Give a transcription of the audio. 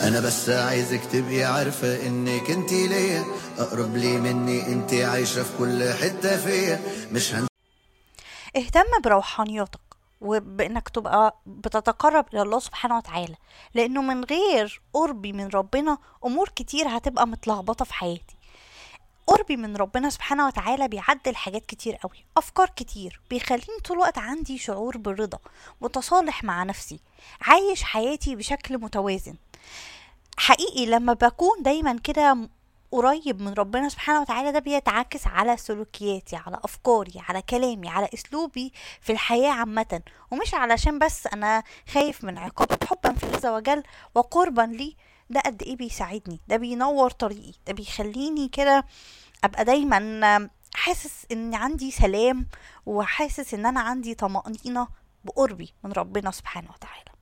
انا بس عايزك تبقي عارفة انك انتي ليا اقرب لي مني انتي عايشة في كل حتة فيا مش هن... اهتم بروحانيتك وبانك تبقى بتتقرب الى الله سبحانه وتعالى لانه من غير قربي من ربنا امور كتير هتبقى متلخبطه في حياتي قربي من ربنا سبحانه وتعالى بيعدل حاجات كتير قوي افكار كتير بيخليني طول الوقت عندي شعور بالرضا متصالح مع نفسي عايش حياتي بشكل متوازن حقيقي لما بكون دايما كده م- قريب من ربنا سبحانه وتعالى ده بيتعكس على سلوكياتي على افكاري على كلامي على اسلوبي في الحياه عامه ومش علشان بس انا خايف من عقابه حبا في الله عز وجل وقربا ليه ده قد ايه بيساعدني ده بينور طريقي ده بيخليني كده ابقى دايما حاسس ان عندي سلام وحاسس ان انا عندي طمأنينة بقربي من ربنا سبحانه وتعالى